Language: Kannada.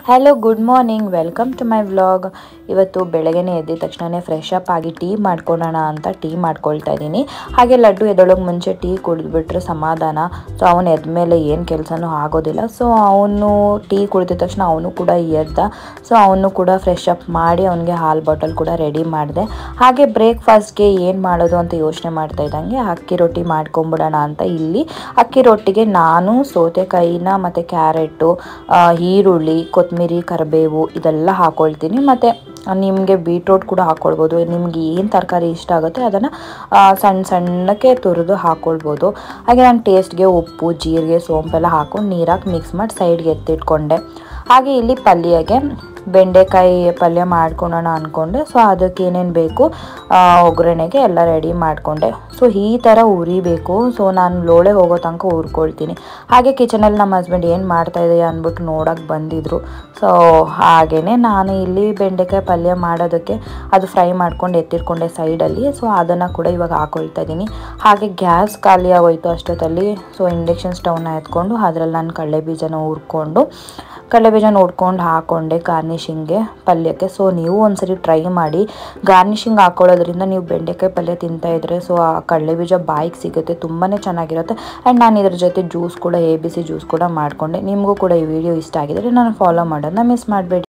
hello good morning welcome to my vlog ಇವತ್ತು ಬೆಳಗ್ಗೆನೇ ಎದ್ದಿದ ತಕ್ಷಣನೇ ಫ್ರೆಶ್ ಅಪ್ ಆಗಿ ಟೀ ಮಾಡ್ಕೊಳ್ಳೋಣ ಅಂತ ಟೀ ಮಾಡ್ಕೊಳ್ತಾ ಇದ್ದೀನಿ ಹಾಗೆ ಲಡ್ಡು ಎದ್ದೊಳಗೆ ಮುಂಚೆ ಟೀ ಕುಡಿದ್ಬಿಟ್ರೆ ಸಮಾಧಾನ ಸೊ ಅವನು ಎದ್ಮೇಲೆ ಏನು ಕೆಲಸನೂ ಆಗೋದಿಲ್ಲ ಸೊ ಅವನು ಟೀ ಕುಡಿದ ತಕ್ಷಣ ಅವನು ಕೂಡ ಎದ್ದ ಸೊ ಅವನು ಕೂಡ ಫ್ರೆಶ್ ಅಪ್ ಮಾಡಿ ಅವನಿಗೆ ಹಾಲು ಬಾಟಲ್ ಕೂಡ ರೆಡಿ ಮಾಡಿದೆ ಹಾಗೆ ಬ್ರೇಕ್ಫಾಸ್ಟ್ಗೆ ಏನು ಮಾಡೋದು ಅಂತ ಯೋಚನೆ ಮಾಡ್ತಾ ಇದ್ದಂಗೆ ಅಕ್ಕಿ ರೊಟ್ಟಿ ಮಾಡ್ಕೊಂಬಿಡೋಣ ಅಂತ ಇಲ್ಲಿ ಅಕ್ಕಿ ರೊಟ್ಟಿಗೆ ನಾನು ಸೌತೆಕಾಯಿನ ಮತ್ತು ಕ್ಯಾರೆಟು ಆ, ಈರುಳ್ಳಿ ಕೊತ್ತಂಬರಿ ಕರಿಬೇವು ಇದೆಲ್ಲ ಹಾಕೊಳ್ತೀನಿ ಮತ್ತು ನಿಮಗೆ ಬೀಟ್ರೋಟ್ ಕೂಡ ಹಾಕ್ಕೊಳ್ಬೋದು ನಿಮ್ಗೆ ಏನು ತರಕಾರಿ ಇಷ್ಟ ಆಗುತ್ತೆ ಅದನ್ನು ಸಣ್ಣ ಸಣ್ಣಕ್ಕೆ ತುರಿದು ಹಾಕ್ಕೊಳ್ಬೋದು ಹಾಗೆ ನಾನು ಟೇಸ್ಟ್ಗೆ ಉಪ್ಪು ಜೀರಿಗೆ ಸೋಂಪೆಲ್ಲ ಹಾಕೊಂಡು ನೀರಾಕಿ ಮಿಕ್ಸ್ ಮಾಡಿ ಸೈಡ್ಗೆ ಎತ್ತಿಟ್ಕೊಂಡೆ ಹಾಗೆ ಇಲ್ಲಿ ಪಲ್ಯಗೆ ಬೆಂಡೆಕಾಯಿ ಪಲ್ಯ ಮಾಡ್ಕೊಳ್ಳೋಣ ಅಂದ್ಕೊಂಡೆ ಸೊ ಅದಕ್ಕೆ ಏನೇನು ಬೇಕು ಆ, ಒಗ್ಗರಣೆಗೆ ಎಲ್ಲ ರೆಡಿ ಮಾಡಿಕೊಂಡೆ ಸೊ ಈ ಥರ ಉರಿಬೇಕು ಸೊ ನಾನು ಲೋಳೆ ಹೋಗೋ ತನಕ ಹುರ್ಕೊಳ್ತೀನಿ ಹಾಗೆ ಕಿಚನಲ್ಲಿ ನಮ್ಮ ಹಸ್ಬೆಂಡ್ ಏನು ಮಾಡ್ತಾ ಇದೆಯಾ ಅಂದ್ಬಿಟ್ಟು ನೋಡೋಕೆ ಬಂದಿದ್ರು ಸೊ ಹಾಗೆಯೇ ನಾನು ಇಲ್ಲಿ ಬೆಂಡೆಕಾಯಿ ಪಲ್ಯ ಮಾಡೋದಕ್ಕೆ ಅದು ಫ್ರೈ ಮಾಡ್ಕೊಂಡು ಎತ್ತಿಟ್ಕೊಂಡೆ ಸೈಡಲ್ಲಿ ಸೊ ಅದನ್ನು ಕೂಡ ಇವಾಗ ಹಾಕೊಳ್ತಾ ಇದ್ದೀನಿ ಹಾಗೆ ಗ್ಯಾಸ್ ಖಾಲಿ ಆಗೋಯ್ತು ಅಷ್ಟೊತ್ತಲ್ಲಿ ಸೊ ಇಂಡಕ್ಷನ್ ಸ್ಟವ್ನ ಎತ್ಕೊಂಡು ಅದ್ರಲ್ಲಿ ನಾನು ಕಡಲೆ ಬೀಜನ ಹುರ್ಕೊಂಡು ಕಡಲೆಬೀಜ ನೋಡ್ಕೊಂಡು ಹಾಕ್ಕೊಂಡೆ ಗಾರ್ನಿಷಿಂಗ್ಗೆ ಪಲ್ಯಕ್ಕೆ ಸೊ ನೀವು ಒಂದ್ಸರಿ ಟ್ರೈ ಮಾಡಿ ಗಾರ್ನಿಷಿಂಗ್ ಹಾಕೊಳ್ಳೋದ್ರಿಂದ ನೀವು ಬೆಂಡೆಕಾಯಿ ಪಲ್ಯ ತಿಂತಾ ಇದ್ರೆ ಸೊ ಆ ಕಡಲೆಬೀಜ ಬಾಯಿಗೆ ಸಿಗುತ್ತೆ ತುಂಬಾ ಚೆನ್ನಾಗಿರುತ್ತೆ ಆ್ಯಂಡ್ ನಾನು ಇದ್ರ ಜೊತೆ ಜ್ಯೂಸ್ ಕೂಡ ಎ ಬಿ ಸಿ ಜ್ಯೂಸ್ ಕೂಡ ಮಾಡಿಕೊಂಡೆ ನಿಮಗೂ ಕೂಡ ಈ ವಿಡಿಯೋ ಇಷ್ಟ ಆಗಿದ್ರೆ ನಾನು ಫಾಲೋ ಮಾಡೋದನ್ನ ಮಿಸ್ ಮಾಡಬೇಡಿ